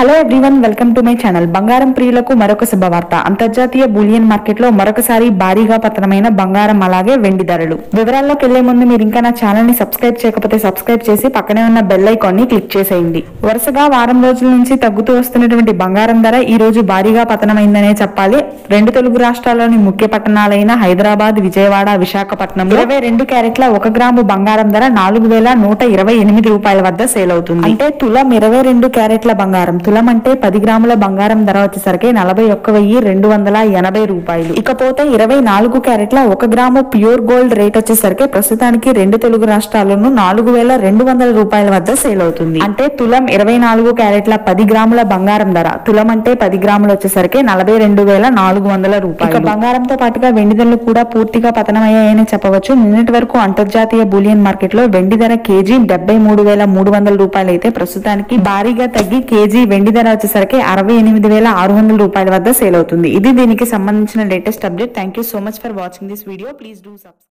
hello everyone welcome to my channel బంగారం ప్రియులకు మరొక శుభవార్త అంతర్జాతీయ బులియన్ మార్కెట్ లో మరొకసారి భారీగా పతనమైన బంగారం అలాగే వెండి ధరలు వివరాల్లోకి వెళ్లే ముందు మీరు ఇంకా నా ఛానల్ ని సబ్స్క్రైబ్ చేయకపోతే సబ్స్క్రైబ్ చేసి పక్కనే ఉన్న బెల్ ఐకాన్ ని క్లిక్ చేసేయండి వరుసగా వారం రోజుల నుంచి తగ్గుతూ వస్తున్నటువంటి బంగారం ధర ఈ రోజు భారీగా పతనమైందనే చెప్పాలి రెండు తెలుగు రాష్ట్రాల్లోని ముఖ్య పట్టణాలైన హైదరాబాద్ విజయవాడ విశాఖపట్నం ఇరవై రెండు క్యారెట్ల ఒక గ్రాము బంగారం ధర నాలుగు వేల నూట ఇరవై ఎనిమిది రూపాయల వద్ద సేల్ అవుతుంది అంటే తులం ఇరవై రెండు క్యారెట్ల బంగారం తులం అంటే పది గ్రాముల బంగారం ధర వచ్చేసరికి నలభై ఒక్క వెయ్యి రెండు వందల ఎనభై రూపాయలు ఇకపోతే ఇరవై నాలుగు క్యారెట్ల ఒక గ్రాము ప్యూర్ గోల్డ్ రేట్ వచ్చేసరికి ప్రస్తుతానికి రెండు తెలుగు రాష్ట్రాల్లోనూ నాలుగు వేల రెండు వందల రూపాయల వద్ద సేల్ అవుతుంది అంటే తులం ఇరవై నాలుగు క్యారెట్ల పది గ్రాముల బంగారం ధర తులం అంటే పది గ్రాములు వచ్చేసరికి నలభై రెండు వేల నాలుగు వందల రూపాయలు ఇక బంగారంతో పాటుగా వెండి ధరలు కూడా పూర్తిగా పతనమయ్యాయని చెప్పవచ్చు నిన్నటి వరకు అంతర్జాతీయ బులియన్ మార్కెట్ లో వెండి ధర కేజీ డెబ్బై మూడు వేల మూడు వందల రూపాయలు అయితే ప్రస్తుతానికి భారీగా తగ్గి కేజీ వెండి ధర వచ్చేసరికి అరవై ఎనిమిది వేల ఆరు వందల రూపాయల వద్ద సేల్ అవుతుంది ఇది దీనికి సంబంధించిన latest update thank you so much for watching this video please do subscribe